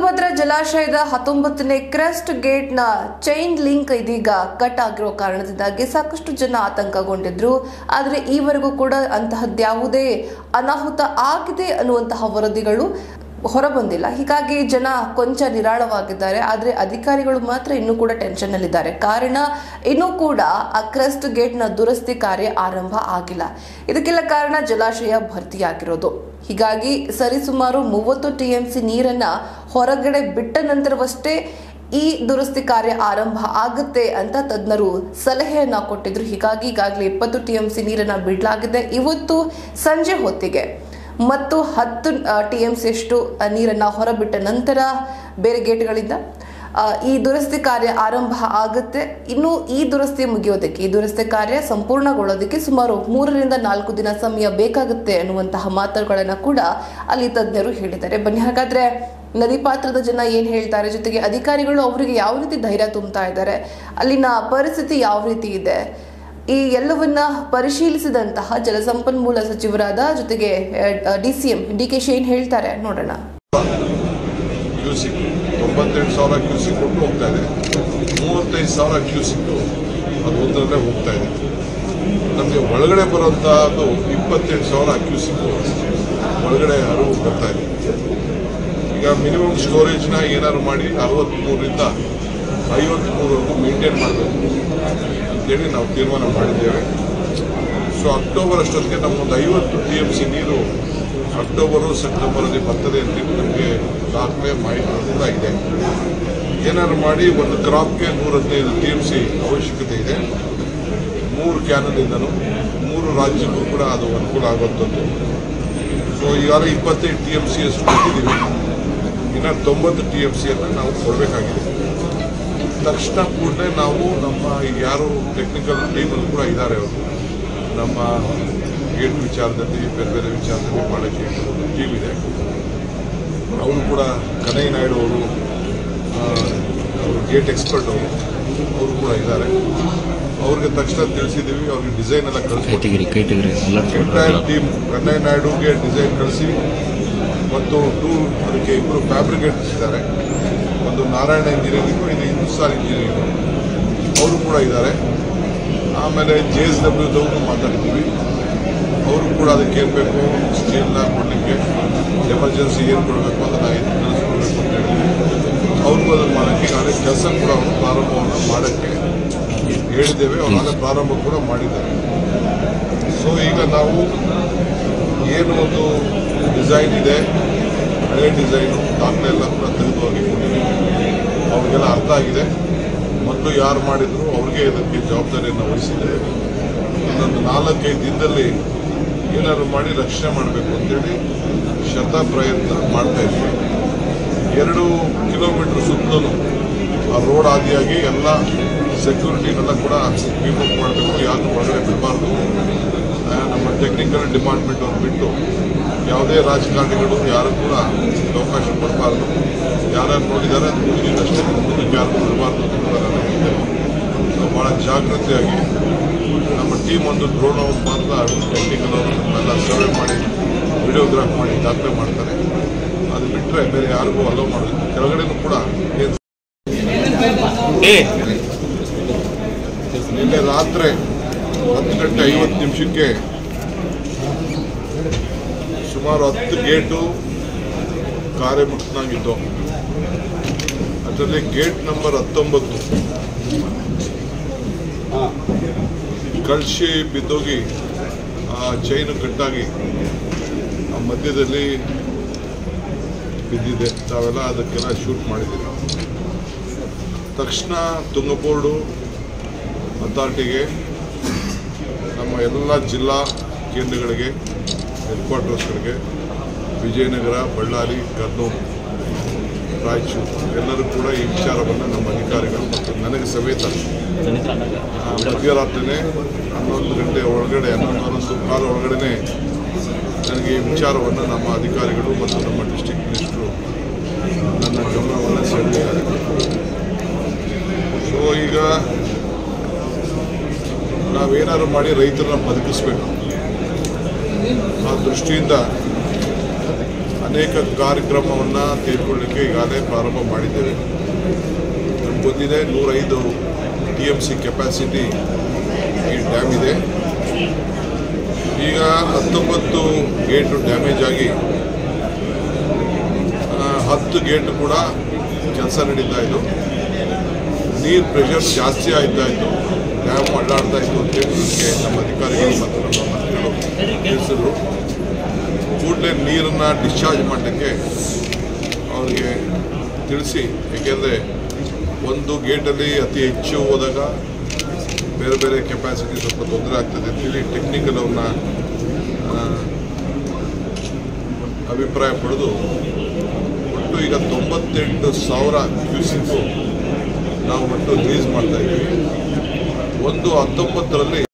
ತುಂಗಭದ್ರಾ ಜಲಾಶಯದ ಹತ್ತೊಂಬತ್ತನೇ ಕ್ರೆಸ್ಟ್ ಗೇಟ್ನ ಚೈನ್ ಲಿಂಕ್ ಇದೀಗ ಕಟ್ ಆಗಿರೋ ಕಾರಣದಿಂದಾಗಿ ಸಾಕಷ್ಟು ಜನ ಆತಂಕಗೊಂಡಿದ್ರು ಆದರೆ ಈವರೆಗೂ ಕೂಡ ಅಂತಹದ್ಯಾವುದೇ ಅನಾಹುತ ಆಗಿದೆ ಅನ್ನುವಂತಹ ವರದಿಗಳು ಹೊರಬಂದಿಲ್ಲ ಹೀಗಾಗಿ ಜನ ಕೊಂಚ ನಿರಾಳವಾಗಿದ್ದಾರೆ ಆದರೆ ಅಧಿಕಾರಿಗಳು ಮಾತ್ರ ಇನ್ನೂ ಕೂಡ ಟೆನ್ಷನ್ ನಲ್ಲಿದ್ದಾರೆ ಕಾರಣ ಇನ್ನೂ ಕೂಡ ಆ ಕ್ರೆಸ್ಟ್ ಗೇಟ್ನ ದುರಸ್ತಿ ಕಾರ್ಯ ಆರಂಭ ಆಗಿಲ್ಲ ಇದಕ್ಕೆಲ್ಲ ಕಾರಣ ಜಲಾಶಯ ಭರ್ತಿಯಾಗಿರೋದು ಹೀಗಾಗಿ ಸರಿಸುಮಾರು ಮೂವತ್ತು ಟಿಎಂಸಿ ನೀರನ್ನ ಹೊರಗಡೆ ಬಿಟ್ಟ ನಂತರವಷ್ಟೇ ಈ ದುರಸ್ತಿ ಕಾರ್ಯ ಆರಂಭ ಆಗುತ್ತೆ ಅಂತ ತಜ್ಞರು ಸಲಹೆಯನ್ನ ಕೊಟ್ಟಿದ್ರು ಹೀಗಾಗಿ ಈಗಾಗಲೇ ಇಪ್ಪತ್ತು ಟಿಎಂಸಿ ನೀರನ್ನ ಬಿಡಲಾಗಿದೆ ಇವತ್ತು ಸಂಜೆ ಹೊತ್ತಿಗೆ ಮತ್ತು ಹತ್ತು ಟಿಎಂಸಿ ಅಷ್ಟು ನೀರನ್ನ ಹೊರಬಿಟ್ಟ ನಂತರ ಬೇರೆ ಗೇಟ್ಗಳಿಂದ ಆ, ಈ ದುರಸ್ತಿ ಕಾರ್ಯ ಆರಂಭ ಆಗುತ್ತೆ ಇನ್ನು ಈ ದುರಸ್ತಿ ಮುಗಿಯೋದಕ್ಕೆ ಈ ದುರಸ್ತಿ ಕಾರ್ಯ ಸಂಪೂರ್ಣಗೊಳ್ಳೋದಕ್ಕೆ ಸುಮಾರು ಮೂರರಿಂದ ನಾಲ್ಕು ದಿನ ಸಮಯ ಬೇಕಾಗುತ್ತೆ ಅನ್ನುವಂತಹ ಮಾತುಗಳನ್ನ ಕೂಡ ಅಲ್ಲಿ ತಜ್ಞರು ಹೇಳಿದ್ದಾರೆ ಬನ್ನಿ ಹಾಗಾದ್ರೆ ನದಿ ಪಾತ್ರದ ಜನ ಏನ್ ಹೇಳ್ತಾರೆ ಜೊತೆಗೆ ಅಧಿಕಾರಿಗಳು ಅವರಿಗೆ ಯಾವ ರೀತಿ ಧೈರ್ಯ ತುಂಬ್ತಾ ಇದ್ದಾರೆ ಅಲ್ಲಿನ ಪರಿಸ್ಥಿತಿ ಯಾವ ರೀತಿ ಇದೆ ಈ ಎಲ್ಲವನ್ನ ಪರಿಶೀಲಿಸಿದಂತಹ ಜಲಸಂಪನ್ಮೂಲ ಸಚಿವರಾದ ಜೊತೆಗೆ D C M D K ಶಿ ಏನ್ ಹೇಳ್ತಾರೆ ನೋಡೋಣ ಕ್ಯೂಸಿಕ್ ತೊಂಬತ್ತೆಂಟು ಸಾವಿರ ಕ್ಯೂಸಿಕ್ ಕೊಟ್ಟು ಹೋಗ್ತಾ ಇದೆ ಮೂವತ್ತೈದು ಸಾವಿರ ಕ್ಯೂಸಿಕ್ ಅದು ಒಂದರಲ್ಲೇ ಹೋಗ್ತಾ ಇದೆ ನಮಗೆ ಒಳಗಡೆ ಬರುವಂತಹದ್ದು ಇಪ್ಪತ್ತೆಂಟು ಸಾವಿರ ಕ್ಯೂಸಿಕ್ ಒಳಗಡೆ ಹರಿವು ಬರ್ತಾ ಇದೆ ಈಗ ಮಿನಿಮಮ್ ಸ್ಟೋರೇಜ್ನ ಏನಾದ್ರು ಮಾಡಿ ಅರವತ್ತ್ಮೂರರಿಂದ ಐವತ್ತ್ಮೂರವರೆಗೂ ಮೇಂಟೈನ್ ಮಾಡಬೇಕು ಅಂತೇಳಿ ನಾವು ತೀರ್ಮಾನ ಮಾಡಿದ್ದೇವೆ ಸೊ ಅಕ್ಟೋಬರ್ ಅಷ್ಟೊತ್ತಿಗೆ ನಮ್ಮೊಂದು ಐವತ್ತು ಟಿ ಎಮ್ ಸಿ ನೀರು ಅಕ್ಟೋಬರು ಸೆಪ್ಟೆಂಬರಲ್ಲಿ ಬರ್ತದೆ ಅಂತ ನಮಗೆ ದಾಖಲೆ ಮಾಹಿತಿ ಕೂಡ ಇದೆ ಏನಾದ್ರು ಮಾಡಿ ಒಂದು ಕ್ರಾಪ್ಗೆ ನೂರ ಹದಿನೈದು ಟಿ ಎಮ್ ಸಿ ಅವಶ್ಯಕತೆ ಇದೆ ಮೂರು ಕ್ಯಾನಲಿಂದನೂ ಮೂರು ರಾಜ್ಯಕ್ಕೂ ಕೂಡ ಅದು ಅನುಕೂಲ ಆಗುವಂಥದ್ದು ಸೊ ಈಗಾಗಲೇ ಇಪ್ಪತ್ತೈದು ಟಿ ಎಮ್ ಸಿ ಅಷ್ಟು ಕೊಟ್ಟಿದ್ದೀವಿ ಇನ್ನು ತೊಂಬತ್ತು ಟಿ ಎಮ್ ಸಿಯನ್ನು ನಾವು ಕೊಡಬೇಕಾಗಿದೆ ತಕ್ಷಣ ಕೂಡಲೇ ನಾವು ನಮ್ಮ ಈಗ ಯಾರು ಟೆಕ್ನಿಕಲ್ ಟೀಮಲ್ಲಿ ಕೂಡ ಇದ್ದಾರೆ ಅವರು ನಮ್ಮ ಗೇಟ್ ವಿಚಾರದಲ್ಲಿ ಬೇರೆ ಬೇರೆ ವಿಚಾರದಲ್ಲಿ ಮಾಡೋಕ್ಕೆ ಒಂದು ಟೀಮ್ ಇದೆ ಅವರು ಕೂಡ ಕನೈ ನಾಯ್ಡು ಅವರು ಆ, ಅವರು ಗೇಟ್ ಎಕ್ಸ್ಪರ್ಟ್ ಅವರು ಅವರು ಕೂಡ ಇದ್ದಾರೆ ಅವ್ರಿಗೆ ತಕ್ಷಣ ತಿಳಿಸಿದ್ದೀವಿ ಅವ್ರಿಗೆ ಡಿಸೈನ್ ಎಲ್ಲ ಕಳಿಸ್ಕೊಟ್ಟಿದ್ದೀವಿ ಕೈಟಗಿರಿ ಕೈಟಗಿರಿ ಅಲರ್ಟ್ ಎಂಟೈರ್ ಟೀಮ್ ಕನ್ನೈ ನಾಯ್ಡುಗೆ ಡಿಸೈನ್ ಕಳಿಸಿ ಮತ್ತು ಟೂ ಅದಕ್ಕೆ ಇಬ್ಬರು ಫ್ಯಾಬ್ರಿಕೇಟರ್ಸ್ ಇದ್ದಾರೆ ಒಂದು ನಾರಾಯಣ ಇಂಜಿನಿಯರಿಂಗು ಇದು ಹಿಂದೂಸ್ತಾನ್ ಇಂಜಿನಿಯರಿಂಗು ಅವರು ಕೂಡ ಇದ್ದಾರೆ ಆಮೇಲೆ ಜೆ ಎಸ್ ಡಬ್ಲ್ಯೂದವ್ರು ಮಾತಾಡ್ತೀವಿ ಅವರು ಕೂಡ ಅದಕ್ಕೆ ಏನು ಬೇಕು ಸ್ಟೀಲ್ನ ಕೊಡಲಿಕ್ಕೆ ಎಮರ್ಜೆನ್ಸಿ ಏನು ಕೊಡಬೇಕು ಅದನ್ನು ಏನು ತಿಳಿಸ್ಕೊಡ್ಬೇಕು ಅಂತ ಹೇಳಿ ಅವ್ರಿಗೂ ಅದನ್ನು ಮಾಡೋಕ್ಕೆ ಈಗಾಗಲೇ ಕೆಲಸ ಕೂಡ ಅವರು ಪ್ರಾರಂಭವನ್ನು ಮಾಡೋಕ್ಕೆ ಹೇಳಿದ್ದೇವೆ ಅವರಾಗ ಪ್ರಾರಂಭ ಕೂಡ ಮಾಡಿದ್ದಾರೆ ಸೊ ಈಗ ನಾವು ಏನು ಒಂದು ಡಿಸೈನ್ ಇದೆ ಹಳೆ ಡಿಸೈನು ದಾಖಲೆ ಎಲ್ಲ ಕೂಡ ತೆಗೆದು ಹೋಗಿ ಅವ್ರಿಗೆಲ್ಲ ಅರ್ಥ ಆಗಿದೆ ಮೊದಲು ಯಾರು ಮಾಡಿದ್ರು ಅವ್ರಿಗೆ ಇದಕ್ಕೆ ಜವಾಬ್ದಾರಿಯನ್ನು ವಹಿಸಿದ್ದೇವೆ ಇನ್ನೊಂದು ನಾಲ್ಕೈದು ದಿನದಲ್ಲಿ ಏನಾದ್ರು ಮಾಡಿ ರಕ್ಷಣೆ ಮಾಡಬೇಕು ಅಂತೇಳಿ ಶತ ಪ್ರಯತ್ನ ಮಾಡ್ತಾ ಇದ್ದೀವಿ ಎರಡು ಕಿಲೋಮೀಟರ್ ಸುತ್ತಲೂ ಆ ರೋಡ್ ಆದಿಯಾಗಿ ಎಲ್ಲ ಸೆಕ್ಯೂರಿಟಿನೆಲ್ಲ ಕೂಡ ಕೀಪಪ್ ಮಾಡಬೇಕು ಯಾರು ಒಳಗಡೆ ಬಿಡಬಾರ್ದು ಆ, ನಮ್ಮ ಟೆಕ್ನಿಕಲ್ ಡಿಪಾರ್ಟ್ಮೆಂಟ್ ಅವ್ರು ಬಿಟ್ಟು ಯಾವುದೇ ರಾಜಕಾರಣಿಗಳು ಯಾರು ಕೂಡ ಅವಕಾಶ ಕೊಡಬಾರ್ದು ಯಾರ್ಯಾರು ನೋಡಿದ್ದಾರೆ ಅದು ಮುಗಿದಷ್ಟೇ ಮುಂದಕ್ಕೆ ಯಾರು ಬಿಡಬಾರ್ದು ಅಂತ ಕೂಡ ನಾನು ಹೇಳಿದ್ದೇನೆ ಸೊ ಭಾಳ ಜಾಗೃತಿಯಾಗಿ ನಮ್ಮ ಟೀಮ್ ಒಂದು ಡ್ರೋನ್ ಮಾತ್ರ ಟೆಕ್ನಿಕಲ್ ಅವರು ಎಲ್ಲ ಸರ್ವೆ ಮಾಡಿ ವಿಡಿಯೋಗ್ರಾಫ್ ಮಾಡಿ ದಾಖಲೆ ಮಾಡ್ತಾರೆ ಅದು ಬಿಟ್ಟರೆ ಬೇರೆ ಯಾರಿಗೂ ಅಲೋ ಮಾಡೋದು ಕೆಳಗಡೆನೂ ಕೂಡ ಏನು ನಿನ್ನೆ ರಾತ್ರಿ ಹತ್ತು ಗಂಟೆ ಐವತ್ತು ನಿಮಿಷಕ್ಕೆ ಸುಮಾರು ಹತ್ತು ಗೇಟು ಕಾರ್ಯಮುಕ್ತನಾಗಿದ್ದು ಅದರಲ್ಲಿ ಗೇಟ್ ನಂಬರ್ ಹತ್ತೊಂಬತ್ತು ಕಳ್ಸಿ ಬಿದ್ದೋಗಿ ಆ ಚೈನು ಕಟ್ಟಾಗಿ ಆ ಮಧ್ಯದಲ್ಲಿ ಬಿದ್ದಿದೆ ತಾವೆಲ್ಲ ಅದಕ್ಕೆಲ್ಲ ಶೂಟ್ ಮಾಡಿದ್ದೀವಿ ತಕ್ಷಣ ತುಂಗಬೋರ್ಡು ಅಥಾರಿಟಿಗೆ ನಮ್ಮ ಎಲ್ಲ ಜಿಲ್ಲಾ ಕೇಂದ್ರಗಳಿಗೆ ಹೆಡ್ ಕ್ವಾರ್ಟರ್ಸ್ಗಳಿಗೆ ವಿಜಯನಗರ ಬಳ್ಳಾರಿ ಕರ್ನೂಲು ರಾಯಚೂರು ಎಲ್ಲರೂ ಕೂಡ ಈ ವಿಚಾರವನ್ನು ನಮ್ಮ ಅಧಿಕಾರಿಗಳು ಮತ್ತು ನನಗೆ ಸಮೇತ ಆ, ಮಧ್ಯರಾತ್ರಿನೇ ಹನ್ನೊಂದು ಗಂಟೆ ಒಳಗಡೆ ಹನ್ನೊಂದು ಹನ್ನೊಂದು ಕಾಲ ಒಳಗಡೆ ನನಗೆ ಈ ವಿಚಾರವನ್ನು ನಮ್ಮ ಅಧಿಕಾರಿಗಳು ಮತ್ತು ನಮ್ಮ ಡಿಸ್ಟಿಕ್ ಮಿನಿಸ್ಟರು ನನ್ನ ಗಮನವನ್ನು ಸೆಳೆದಿದ್ದಾರೆ ಸೊ ಈಗ ನಾವೇನಾದ್ರು ಮಾಡಿ ರೈತರನ್ನ ಬದುಕಿಸ್ಬೇಕು ಆ ದೃಷ್ಟಿಯಿಂದ ಅನೇಕ ಕಾರ್ಯಕ್ರಮವನ್ನು ತೆಗೆದುಕೊಳ್ಳಲಿಕ್ಕೆ ಈಗಾಗಲೇ ಪ್ರಾರಂಭ ಮಾಡಿದ್ದೇವೆ ನಮ್ಗೆ ಗೊತ್ತಿದೆ ನೂರೈದು ಟಿ ಎಮ್ ಸಿ ಕೆಪಾಸಿಟಿ ಈ ಡ್ಯಾಮ್ ಇದೆ ಈಗ ಹತ್ತೊಂಬತ್ತು ಗೇಟು ಡ್ಯಾಮೇಜ್ ಆಗಿ ಆ, ಹತ್ತು ಗೇಟ್ ಕೂಡ ಕೆಲಸ ನಡೀತಾ ಇತ್ತು ನೀರು ಪ್ರೆಷರ್ ಜಾಸ್ತಿ ಆಯ್ತಾ ಇತ್ತು ಡ್ಯಾಮ್ ಅಡ್ಡಾಡ್ತಾ ಇತ್ತು ಅಂತೇಳಿ ನನಗೆ ನಮ್ಮ ಅಧಿಕಾರಿಗಳು ಮತ್ತು ನಮ್ಮ ಮಂತ್ರಿಗಳು ತಿಳಿಸಿದ್ರು ಕೂಡಲೇ ನೀರನ್ನು ಡಿಸ್ಚಾರ್ಜ್ ಮಾಡಲಿಕ್ಕೆ ಅವರಿಗೆ ತಿಳಿಸಿ ಏಕೆಂದರೆ ಒಂದು ಗೇಟಲ್ಲಿ ಅತಿ ಹೆಚ್ಚು ಹೋದಾಗ ಬೇರೆ ಬೇರೆ ಕೆಪಾಸಿಟಿ ಸ್ವಲ್ಪ ತೊಂದರೆ ಆಗ್ತದೆ ಅಂತೇಳಿ ಟೆಕ್ನಿಕಲ್ ಅವ್ರನ್ನ ಆ, ಅಭಿಪ್ರಾಯ ಪಡೆದು ಒಟ್ಟು ಈಗ ತೊಂಬತ್ತೆಂಟು ಸಾವಿರ ಕ್ಯೂಸಿಕ್ಕು ನಾವು ಒಟ್ಟು ರಿಲೀಸ್ ಮಾಡ್ತಾ ಇದ್ದೀವಿ ಒಂದು ಹತ್ತೊಂಬತ್ತರಲ್ಲಿ